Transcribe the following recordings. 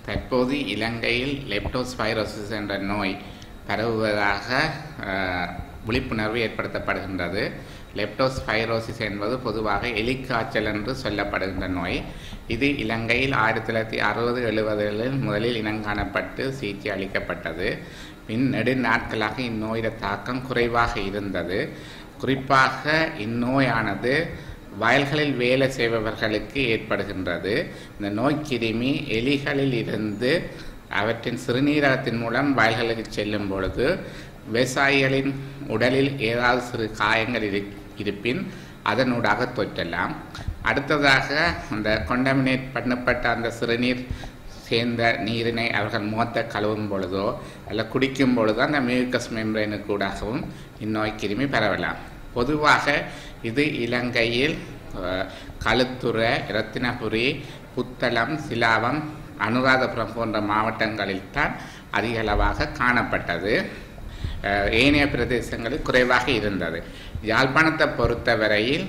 தற்போது இலங்கையில் லெப்டோஸ்பைரோசிஸ் என்ற நோய் பரவுவதாக அஹ், விழிப்புணர்வு ஏற்படுத்தப்படுகின்றது லெப்டோஸ்பைரோசிஸ் என்பது பொதுவாக எலிக்காய்ச்சல் என்று சொல்லப்படுகின்ற நோய் இது இலங்கையில் ஆயிரத்தி தொள்ளாயிரத்தி அறுபது எழுபதுகளில் முதலில் இனங்காணப்பட்டு சிகிச்சை அளிக்கப்பட்டது பின் நெடு நாட்களாக இந்நோயிட தாக்கம் குறைவாக இருந்தது குறிப்பாக இந்நோயானது வயல்களில் வேலை செய்பவர்களுக்கு ஏற்படுகின்றது இந்த நோய் கிருமி எலிகளில் இருந்து அவற்றின் சிறுநீரகத்தின் மூலம் வயல்களுக்கு செல்லும் பொழுது விவசாயிகளின் உடலில் ஏதாவது சிறு காயங்கள் இரு இருப்பின் அதனூடாக தொற்றலாம் அடுத்ததாக அந்த கொண்டமினேட் பண்ணப்பட்ட அந்த சிறுநீர் சேர்ந்த நீரினை அவர்கள் முகத்தை கழுவும் பொழுதோ அல்ல குடிக்கும் பொழுதோ அந்த மியூக்கஸ் மெம்பரேனுக்கூடாகவும் இந்நோய் கிருமி பரவலாம் பொதுவாக இது இலங்கையில் அஹ், களுத்துறை இரத்தினபுரி புத்தளம் சிலாவம் அனுராதபுரம் போன்ற மாவட்டங்களில் தான் அதிக அளவாக காணப்பட்டது அஹ், ஏனைய பிரதேசங்களில் குறைவாக இருந்தது யாழ்ப்பாணத்தை பொறுத்தவரையில்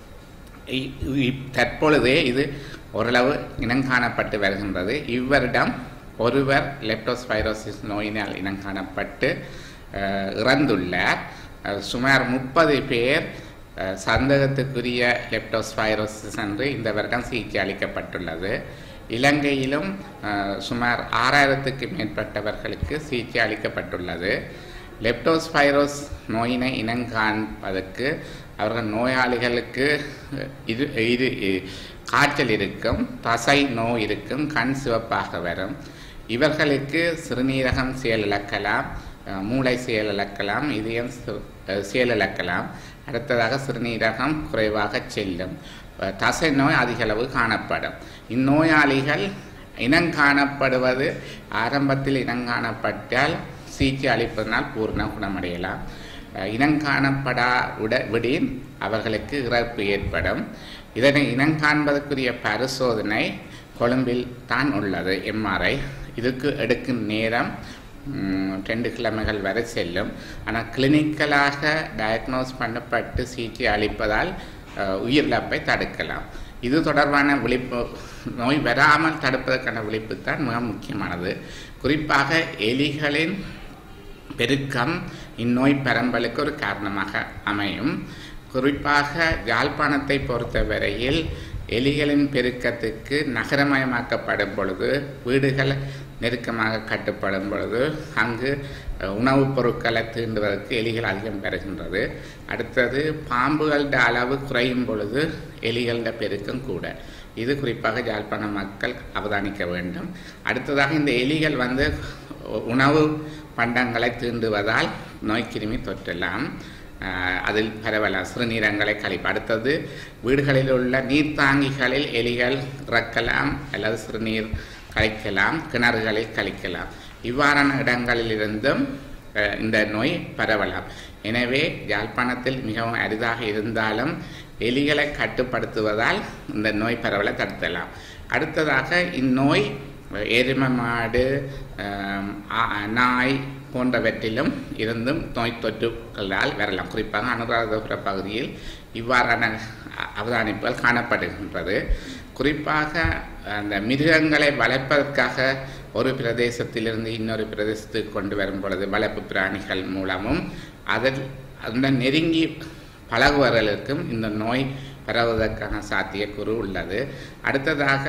இ- இ- தற்பொழுதே இது ஓரளவு இனங்காணப்பட்டு வருகின்றது இவ்வரிடம் ஒருவர் லெப்டோஸ்பைரோசிஸ் நோயினால் இனங்காணப்பட்டு அஹ், இறந்துள்ளார் அஹ், சுமார் முப்பது பேர் அஹ், சந்தேகத்துக்குரிய லெப்டோஸ்பைரோசிஸ் என்று இந்த வருடம் சிகிச்சை அளிக்கப்பட்டுள்ளது இலங்கையிலும் அஹ், சுமார் ஆறாயிரத்துக்கு மேற்பட்டவர்களுக்கு சிகிச்சை அளிக்கப்பட்டுள்ளது லெப்டோஸ்பைரோஸ் நோயினை இனங்காண்பதற்கு அவர்கள் நோயாளிகளுக்கு அஹ், இது இது இ- காய்ச்சல் இருக்கும் தசை நோய் இருக்கும் கண் சிவப்பாக வரும் இவர்களுக்கு சிறுநீரகம் செயலிழக்கலாம் அஹ், மூளை செயலிழக்கலாம் இதயம் சி- அஹ், செயலிழக்கலாம் அடுத்ததாக சிறுநீரகம் குறைவாக செல்லும் அஹ், தசை நோய் அதிக அளவு காணப்படும் இந்நோயாளிகள் இனங்காணப்படுவது ஆரம்பத்தில் இனங்காணப்பட்டால் சிகிச்சை அளிப்பதனால் பூர்ண குணமடையலாம் அஹ், இனங்காணப்படா உட விடின் அவர்களுக்கு இறப்பு ஏற்படும் இதனை இனங்காண்பதற்குரிய பரிசோதனை கொழும்பில் தான் உள்ளது எம்ஆர்ஐ இதுக்கு எடுக்கும் நேரம் ம், ரெண்டு கிழமைகள் வரை செல்லும் ஆனால் கிளினிக்கலாக டயக்னோஸ் பண்ணப்பட்டு சிகிச்சை அளிப்பதால் அஹ், உயிரிழப்பை தடுக்கலாம் இது தொடர்பான விழிப்பு நோய் வராமல் தடுப்பதற்கான விழிப்பு தான் மிக முக்கியமானது குறிப்பாக எலிகளின் பெருக்கம் இந்நோய் பரம்பலுக்கு ஒரு காரணமாக அமையும் குறிப்பாக யாழ்ப்பாணத்தை பொறுத்தவரையில் எலிகளின் பெருக்கத்துக்கு நகரமயமாக்கப்படும் பொழுது வீடுகள் நெருக்கமாக கட்டுப்படும் பொழுது அங்கு அஹ், உணவுப் பொருட்களை தீண்டுவதற்கு எலிகள் அதிகம் பெறுகின்றது அடுத்தது பாம்புகளோட அளவு குறையும் பொழுது எலிகளோட பெருக்கம் கூட இது குறிப்பாக யாழ்ப்பாண மக்கள் அவதானிக்க வேண்டும் அடுத்ததாக இந்த எலிகள் வந்து உ- உணவு பண்டங்களை தீண்டுவதால் நோய்க்கிருமி தொற்றலாம் ஆஹ் அதில் பரவலாம் சிறுநீரங்களை கழிப்பு அடுத்தது வீடுகளில் உள்ள நீர்த்தாங்கிகளில் எலிகள் இறக்கலாம் அல்லது சிறுநீர் கழிக்கலாம் கிணறுகளில் கழிக்கலாம் இவ்வாறான இடங்களிலிருந்தும் அஹ், இந்த நோய் பரவலாம் எனவே யாழ்ப்பாணத்தில் மிகவும் அரிதாக இருந்தாலும் எலிகளை கட்டுப்படுத்துவதால் இந்த நோய் பரவலை தடுத்தலாம் அடுத்ததாக இந்நோய் எருமை மாடு ஆம், ஆ- நாய் போன்றவற்றிலும் இருந்தும் நோய் தொற்றுகளால் வரலாம் குறிப்பாக அனுராதபுர பகுதியில் இவ்வாறான அ- அவதானிப்புகள் காணப்படுகின்றது குறிப்பாக அந்த மிருகங்களை வளர்ப்பதற்காக ஒரு பிரதேசத்திலிருந்து இன்னொரு பிரதேசத்துக்கு கொண்டு வரும் பொழுது வளர்ப்பு பிராணிகள் மூலமும் அதில் அந்த நெருங்கி பழகுவர்களுக்கும் இந்த நோய் பரவுவதற்கான சாத்தியக்கூறு உள்ளது அடுத்ததாக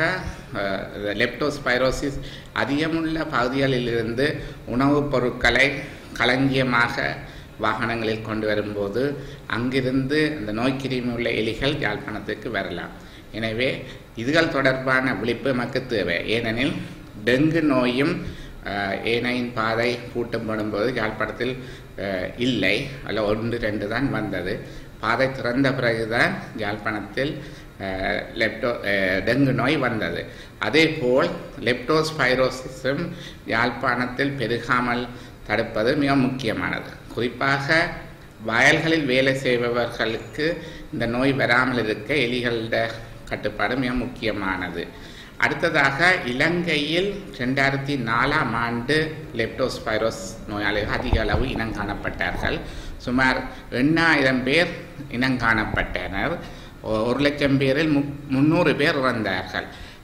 லெப்டோஸ்பைரோசிஸ் அதிகமுள்ள பகுதிகளிலிருந்து உணவுப் பொருட்களை களஞ்சியமாக வாகனங்களில் கொண்டு வரும்போது அங்கிருந்து அந்த நோய்க்கிருமி உள்ள எலிகள் யாழ்ப்பாணத்துக்கு வரலாம் எனவே இதுகள் தொடர்பான விழிப்பு நமக்கு தேவை ஏனெனில் டெங்கு நோயும் அஹ், ஏனையின் பாதை பூட்டப்படும் போது யாழ்ப்பாணத்தில் அஹ், இல்லை அல்ல ஒன்று ரெண்டு தான் வந்தது பாதை திறந்த பிறகுதான் யாழ்ப்பாணத்தில் அஹ், லெப்டோ அஹ், டெங்கு நோய் வந்தது அதேபோல் லெப்டோஸ்பைரோசிஸும் யாழ்ப்பாணத்தில் பெருகாமல் தடுப்பது மிக முக்கியமானது குறிப்பாக வயல்களில் வேலை செய்பவர்களுக்கு இந்த நோய் வராமல் இருக்க எலிகளோட கட்டுப்பாடு மிக முக்கியமானது அடுத்ததாக இலங்கையில் ரெண்டாயிரத்தி நாலாம் ஆண்டு லெப்டோஸ்பைரோஸ் நோயாளிகள் அதிக அளவு இனங்காணப்பட்டார்கள் சுமார் எண்ணாயிரம் பேர் இனங்காணப்பட்டனர் ஒ- ஒரு லட்சம் பேரில் மு முந்நூறு பேர் இறந்தார்கள்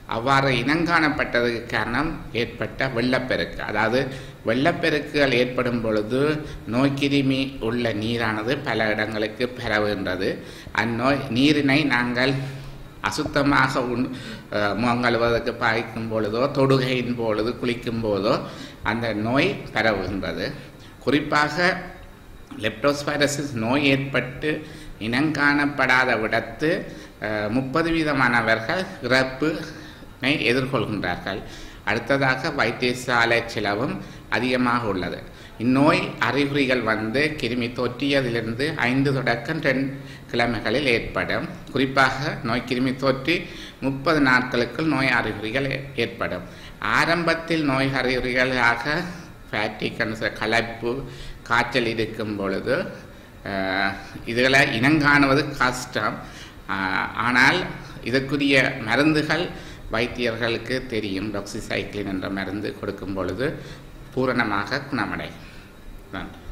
அவ்வாறு இனங்காணப்பட்டதுக்கு காரணம் ஏற்பட்ட வெள்ளப்பெருக்கு அதாவது வெள்ளப்பெருக்குகள் ஏற்படும் பொழுது நோய்க்கிருமி உள்ள நீரானது பல இடங்களுக்கு பரவுகின்றது அந்நோய் நீரினை நாங்கள் அசுத்தமாக உண் அஹ் முகம் கழுவதற்கு பாய்க்கும் பொழுதோ தொடுகையின் பொழுது குளிக்கும் போதோ அந்த நோய் பரவுகின்றது குறிப்பாக லெப்டோஸ்பைரசிஸ் நோய் ஏற்பட்டு இனங்காணப்படாத விடத்து முப்பது வீதமானவர்கள் இறப்பினை எதிர்கொள்கின்றார்கள் அடுத்ததாக வைத்தியசாலை செலவும் அதிகமாக உள்ளது இந்நோய் அறிகுறிகள் வந்து கிருமி தொற்றியதிலிருந்து ஐந்து தொடக்கம் ரெண்டு கிழமைகளில் ஏற்படும் குறிப்பாக நோய் கிருமி தொற்றி முப்பது நாட்களுக்குள் நோய் அறிகுறிகள் ஏ- ஏற்படும் ஆரம்பத்தில் நோய் அறிகுறிகளாக ஃபேட்டிக் களைப்பு காய்ச்சல் இருக்கும் பொழுது அஹ், இதுகளை இனங்காணுவது கஷ்டம் அஹ், ஆனால் இதற்குரிய மருந்துகள் வைத்தியர்களுக்கு தெரியும் டாக்ஸிசைக்ளின் என்ற மருந்து கொடுக்கும் பொழுது பூரணமாக குணமடையும் நன்றி